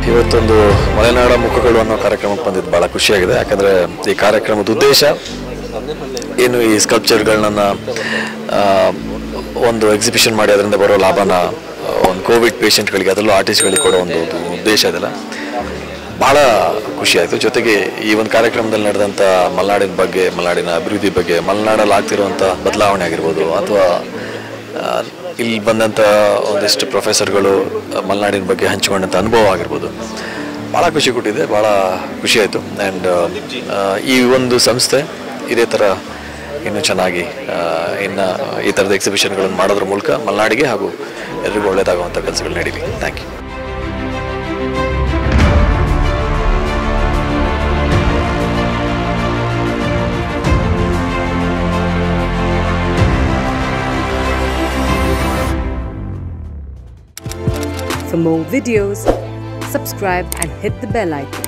ಇವತ್ತೊಂದು ಮಲೆನಾಡ ಮುಖಗಳು ಅನ್ನೋ ಕಾರ್ಯಕ್ರಮಕ್ಕೆ ಬಂದಿದ್ದು ಭಾಳ ಖುಷಿಯಾಗಿದೆ ಯಾಕಂದರೆ ಈ ಕಾರ್ಯಕ್ರಮದ ಉದ್ದೇಶ ಏನು ಈ ಸ್ಕಲ್ಪ್ಚರ್ಗಳನ್ನ ಒಂದು ಎಕ್ಸಿಬಿಷನ್ ಮಾಡಿ ಅದರಿಂದ ಬರೋ ಲಾಭನ ಆ, ಒಂದು ಕೋವಿಡ್ ಪೇಷಂಟ್ಗಳಿಗೆ ಅದರಲ್ಲೂ ಆರ್ಟಿಸ್ಟ್ಗಳಿಗೆ ಕೊಡೋ ಒಂದು ಒಂದು ಉದ್ದೇಶ ಇದೆಲ್ಲ ಭಾಳ ಖುಷಿ ಆಯಿತು ಜೊತೆಗೆ ಈ ಒಂದು ಕಾರ್ಯಕ್ರಮದಲ್ಲಿ ನಡೆದಂಥ ಮಲೆನಾಡಿನ ಬಗ್ಗೆ ಮಲೆನಾಡಿನ ಅಭಿವೃದ್ಧಿ ಬಗ್ಗೆ ಮಲೆನಾಡಲ್ಲಿ ಆಗ್ತಿರುವಂಥ ಬದಲಾವಣೆ ಆಗಿರ್ಬೋದು ಅಥವಾ ಆ, ಇಲ್ಲಿ ಬಂದಂಥ ಒಂದಿಷ್ಟು ಪ್ರೊಫೆಸರ್ಗಳು ಆ, ಮಲೆನಾಡಿನ ಬಗ್ಗೆ ಹಂಚಿಕೊಂಡಂಥ ಅನುಭವ ಆಗಿರ್ಬೋದು ಭಾಳ ಖುಷಿ ಕೊಟ್ಟಿದೆ ಭಾಳ ಖುಷಿ ಆಯಿತು ಆ್ಯಂಡ್ ಈ ಒಂದು ಸಂಸ್ಥೆ ಇದೇ ಥರ ಇನ್ನೂ ಚೆನ್ನಾಗಿ ಆ, ಇನ್ನು ಈ ಥರದ ಎಕ್ಸಿಬಿಷನ್ಗಳನ್ನು ಮಾಡೋದ್ರ ಮೂಲಕ ಮಲೆನಾಡಿಗೆ ಹಾಗೂ ಎಲ್ರಿಗೂ ಒಳ್ಳೆಯದಾಗುವಂಥ ಕೆಲಸಗಳು ನಡೀಲಿ thank you For more videos, subscribe and hit the bell icon.